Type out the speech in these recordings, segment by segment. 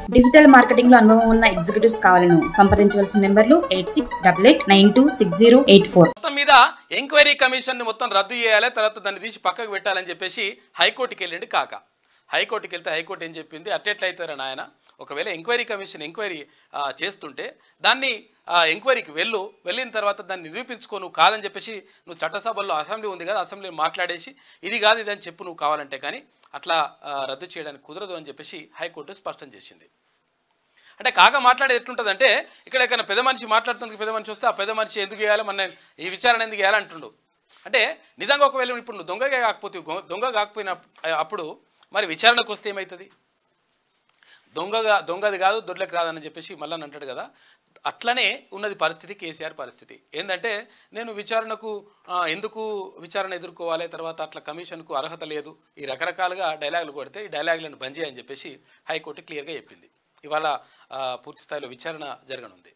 digital marketing లో అనుభవం ఉన్న ఎగ్జిక్యూటివ్స్ కావాలను సంప్రదించవలసిన నెంబర్లు eight six double eight nine two six zero eight four మొత్తం మీద ఎంక్వైరీ కమిషన్ని మొత్తం రద్దు చేయాలి తర్వాత దాన్ని తీసి పక్కకు పెట్టాలని చెప్పేసి హైకోర్టుకి వెళ్ళండి కాక హైకోర్టుకి వెళ్తే హైకోర్టు ఏం చెప్పింది అట్టెట్లయితారా నాయన ఒకవేళ ఎంక్వైరీ కమిషన్ ఎంక్వైరీ ఆ, చేస్తుంటే దాన్ని ఆ, ఎంక్వైరీకి వెళ్ళు వెళ్ళిన తర్వాత దాన్ని నిరూపించుకో నువ్వు కాదని చెప్పేసి నువ్వు చట్టసభల్లో అసెంబ్లీ ఉంది కదా అసెంబ్లీలో మాట్లాడేసి ఇది కాదు ఇది అని చెప్పు నువ్వు కావాలంటే కానీ అట్లా ఆ, రద్దు చేయడానికి కుదరదు అని చెప్పేసి హైకోర్టు స్పష్టం చేసింది అంటే కాక మాట్లాడేది ఎట్లుంటుందంటే ఇక్కడ ఎక్కడ పెద్ద మనిషి మాట్లాడుతుంది పెద్ద మనిషి వస్తే ఆ పెద్ద మనిషి ఎందుకు చేయాలి మన ఈ విచారణ ఎందుకు చేయాలి అంటుండు అంటే నిజంగా ఒకవేళ ఇప్పుడు నువ్వు దొంగగా కాకపోతే గొ- దొంగ కాకపోయిన అప్పుడు మరి విచారణకు వస్తే ఏమవుతుంది దొంగగా దొంగది కాదు దొడ్లకు రాదని చెప్పేసి మళ్ళీ అంటాడు కదా అట్లనే ఉన్నది పరిస్థితి కేసీఆర్ పరిస్థితి ఏంటంటే నేను విచారణకు ఆ, ఎందుకు విచారణ ఎదుర్కోవాలి తర్వాత అట్లా కమిషన్కు అర్హత లేదు ఈ రకరకాలుగా డైలాగులు కొడితే ఈ డైలాగులను బంద్ చేయని చెప్పేసి హైకోర్టు క్లియర్గా చెప్పింది ఇవాళ ఆ, పూర్తి స్థాయిలో విచారణ జరగనుంది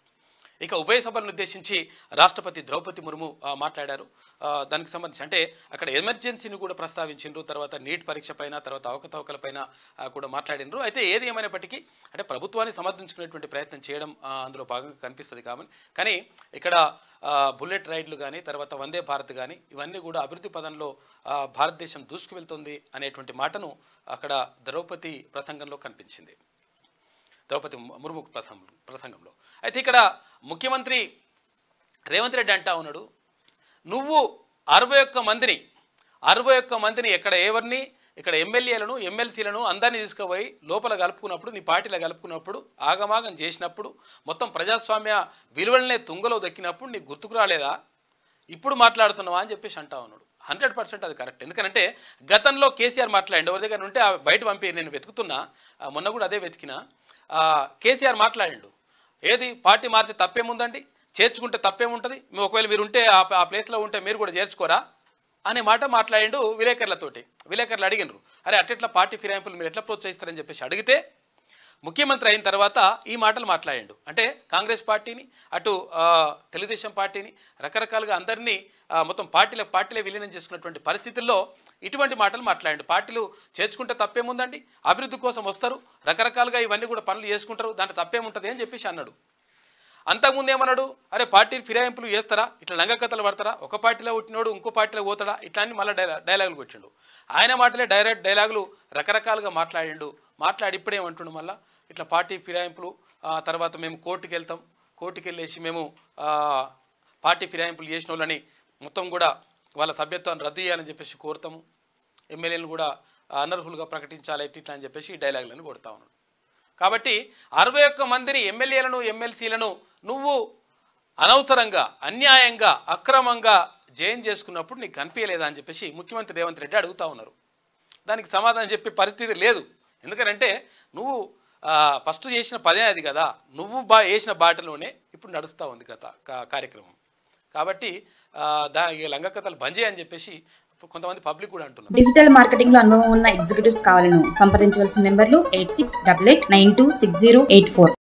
ఇక ఉభయ సభలను ఉద్దేశించి రాష్ట్రపతి ద్రౌపది ముర్ము ఆ, మాట్లాడారు ఆ, దానికి సంబంధించి అంటే అక్కడ ఎమర్జెన్సీని కూడా ప్రస్తావించిండ్రు తర్వాత నీట్ పరీక్ష పైన తర్వాత అవకతవకల పైన ఆ, కూడా మాట్లాడినరు అయితే ఏది ఏమైనప్పటికీ అంటే ప్రభుత్వాన్ని సమర్థించుకునేటువంటి ప్రయత్నం చేయడం ఆ, అందులో భాగంగా కనిపిస్తుంది కాబట్టి కానీ ఇక్కడ ఆ, బుల్లెట్ రైడ్లు కానీ తర్వాత వందే భారత్ కానీ ఇవన్నీ కూడా అభివృద్ధి పదంలో ఆ, భారతదేశం దూసుకువెళ్తుంది అనేటువంటి మాటను అక్కడ ద్రౌపది ప్రసంగంలో కనిపించింది ద్రౌపది ముర్ము ప్రసంగం ప్రసంగంలో అయితే ఇక్కడ ముఖ్యమంత్రి రేవంత్ రెడ్డి అంటా ఉన్నాడు నువ్వు అరవై ఒక్క మందిని అరవై ఒక్క మందిని ఎక్కడ ఎవరిని ఇక్కడ ఎమ్మెల్యేలను ఎమ్మెల్సీలను అందరినీ తీసుకుపోయి లోపల కలుపుకున్నప్పుడు నీ పార్టీలో కలుపుకున్నప్పుడు ఆగమాగం చేసినప్పుడు మొత్తం ప్రజాస్వామ్య విలువలనే తుంగలో దక్కినప్పుడు నీకు గుర్తుకు రాలేదా ఇప్పుడు మాట్లాడుతున్నావా అని చెప్పేసి అంటా ఉన్నాడు హండ్రెడ్ పర్సెంట్ అది కరెక్ట్ ఎందుకంటే గతంలో కేసీఆర్ మాట్లాడండి ఎవరి దగ్గర ఉంటే ఆ బయట పంపి నేను వెతుకుతున్నా ఆ, మొన్న కూడా అదే వెతికినా ఆ, కేసీఆర్ మాట్లాడిండు ఏది పార్టీ మారితే తప్పేముందండి చేర్చుకుంటే తప్పేముంటుంది మీ ఒకవేళ మీరు ఉంటే ఆ ఆ ప్లేస్లో ఉంటే మీరు కూడా చేర్చుకోరా అనే మాట మాట్లాడిండు విలేకరులతోటి విలేకరులు అడిగినరు అరే అట్లా పార్టీ ఫిరాయింపులు మీరు ఎట్లా ప్రోత్సహిస్తారని చెప్పేసి అడిగితే ముఖ్యమంత్రి అయిన తర్వాత ఈ మాటలు మాట్లాడిండు అంటే కాంగ్రెస్ పార్టీని అటు ఆ, తెలుగుదేశం పార్టీని రకరకాలుగా అందరినీ ఆ, మొత్తం పార్టీల పార్టీలే విలీనం చేసుకున్నటువంటి పరిస్థితుల్లో ఇటువంటి మాటలు మాట్లాడిండు పార్టీలు చేర్చుకుంటే తప్పేముందండి అభివృద్ధి కోసం వస్తారు రకరకాలుగా ఇవన్నీ కూడా పనులు చేసుకుంటారు దాంట్లో తప్పేముంటుంది అని చెప్పేసి అన్నాడు అంతకుముందు ఏమన్నాడు అరే పార్టీ ఫిరాయింపులు చేస్తారా ఇట్లా లంగ కథలు పడతారా ఒక పార్టీలో పుట్టినోడు ఇంకో పార్టీలో పోతాడా ఇట్లా అని మళ్ళీ డైలా డైలాగులు కొట్టిండు ఆయన మాటలే డైరెక్ట్ డైలాగులు రకరకాలుగా మాట్లాడిండు మాట్లాడి ఇప్పుడేమంటుండు మళ్ళీ ఇట్లా పార్టీ ఫిరాయింపులు ఆ, తర్వాత మేము కోర్టుకి వెళ్తాం కోర్టుకి వెళ్ళేసి మేము ఆ, పార్టీ ఫిరాయింపులు చేసిన వాళ్ళని మొత్తం కూడా వాళ్ళ సభ్యత్వాన్ని రద్దు చేయాలని చెప్పేసి కోరుతాము ఎమ్మెల్యేలను కూడా అనర్హులుగా ప్రకటించాలి ఇట్లా ఇట్లా అని చెప్పేసి ఈ డైలాగులను కొడతా ఉన్నాడు కాబట్టి అరవై ఒక్క మందిని ఎమ్మెల్యేలను ఎమ్మెల్సీలను నువ్వు అనవసరంగా అన్యాయంగా అక్రమంగా జైన్ చేసుకున్నప్పుడు నీకు కనిపించలేదా అని చెప్పేసి ముఖ్యమంత్రి రేవంత్ రెడ్డి అడుగుతా ఉన్నారు దానికి సమాధానం చెప్పే పరిస్థితి లేదు ఎందుకంటే నువ్వు ఆ, ఫస్ట్ చేసిన పదే అది కదా నువ్వు బా వేసిన బాటలోనే ఇప్పుడు నడుస్తూ ఉంది గత కా- కార్యక్రమం కాబట్టి ఆ, దా ఈ లంగ కథలు బంద్ చేయని చెప్పేసి కొంతమంది పబ్లిక్ కూడా అంటున్నారు డిజిటల్ మార్కెటింగ్ లో అనుభవం ఉన్న ఎగ్జిక్యూటివ్స్ కావాలను సంప్రదించవలసిన నెంబర్లు eight six double eight nine two six zero eight four